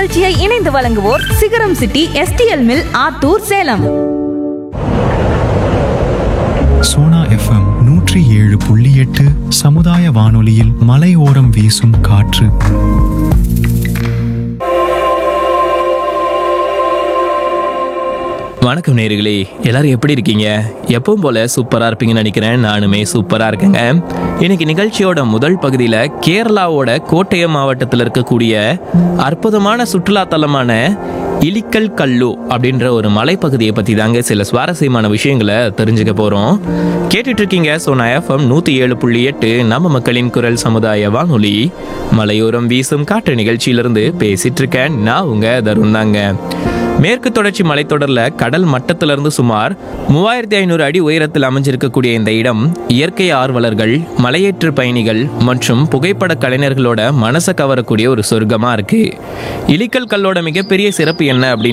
இந்நிகழ்ச்சியை இணைந்து வழங்குவோர் Sigaram city STL mill Attur Salem Sona FM நூற்றி ஏழு புள்ளி எட்டு சமுதாய வானொலியில் மலையோரம் வீசும் காற்று வணக்கம் நேர்களே எல்லாரும் எப்படி இருக்கீங்க எப்பவும் போல சூப்பரா இருப்பீங்கன்னு நினைக்கிறேன் நானுமே சூப்பரா இருக்கேங்க இன்னைக்கு நிகழ்ச்சியோட முதல் பகுதியில கேரளாவோட கோட்டயம் மாவட்டத்தில் இருக்கக்கூடிய அற்புதமான சுற்றுலா தலமான இலிக்கல் கல்லு அப்படின்ற ஒரு மலைப்பகுதியை பத்தி தாங்க சில சுவாரஸ்யமான விஷயங்களை தெரிஞ்சுக்க போறோம் கேட்டுட்டு இருக்கீங்க சோனா எஃப்எம் நூத்தி ஏழு புள்ளி எட்டு நம்ம மக்களின் குரல் சமுதாய வானொலி மலையோரம் வீசும் காற்று நிகழ்ச்சியிலிருந்து பேசிட்டு இருக்கேன் நான் உங்க தருண் தாங்க மேற்கு தொடர்ச்சி மலைத்தொடர்ல கடல் மட்டத்திலிருந்து சுமார் மூவாயிரத்தி ஐநூறு அடி உயரத்தில் அமைஞ்சிருக்கக்கூடிய இந்த இடம் இயற்கை ஆர்வலர்கள் மலையேற்று பயணிகள் மற்றும் புகைப்பட கலைஞர்களோட மனசை கவரக்கூடிய ஒரு சொர்க்கமா இருக்கு இலிக்கல் கல்லோட மிகப்பெரிய சிறப்பு என்ன அப்படின்னு